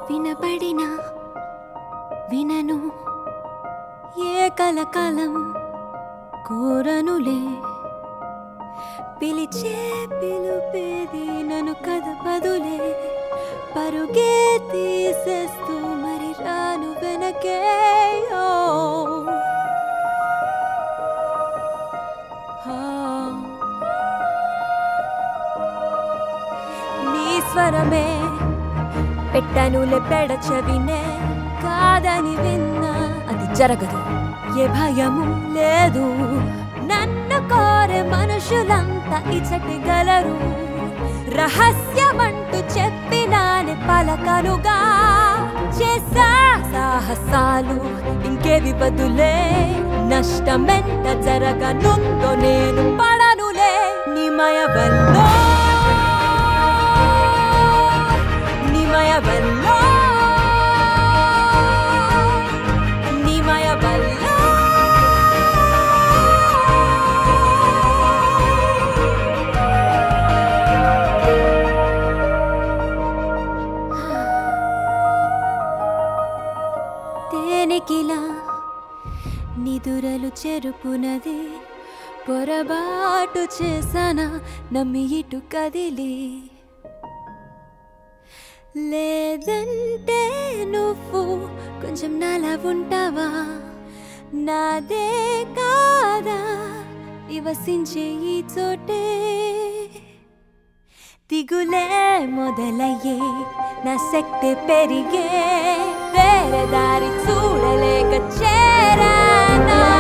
వినబడినా వినను ఏ కలకాలం కోరనులే పిలిచే పిలుపేది నన్ను కదపదులే పరుగే తీసేస్తూ మరి రాను వెనకే ఓ. ఆ. నీ స్వరమే పెట్టనులే పెడ చెవినే కాదని విన్నా అది జరగదు ఏ భయము లేదు నన్ను కోరే మనుషులంతా ఇచటగలరు రహస్యమంటూ చెప్పినాని పలకనుగా చేసా సాహసాలు ఇంకేవి బదులే నష్టమెంత జరగనుందో నేను పడనులే నిమయ వల్లో నిమయ వల్లో నిమయ వల్లో తేనెకిలా నిదురలు చెరుపునది పొరబాటు చేసానా నమ్మి ఇటు కదిలి లేదంటే నువ్వు కొంచెం నాలా ఉంటావా నాదే కాదా నివసించే ఈ చోటే దిగులే మొదలయ్యే నా శక్తి పెరిగే వేరే దారి చూడలేక చేరానా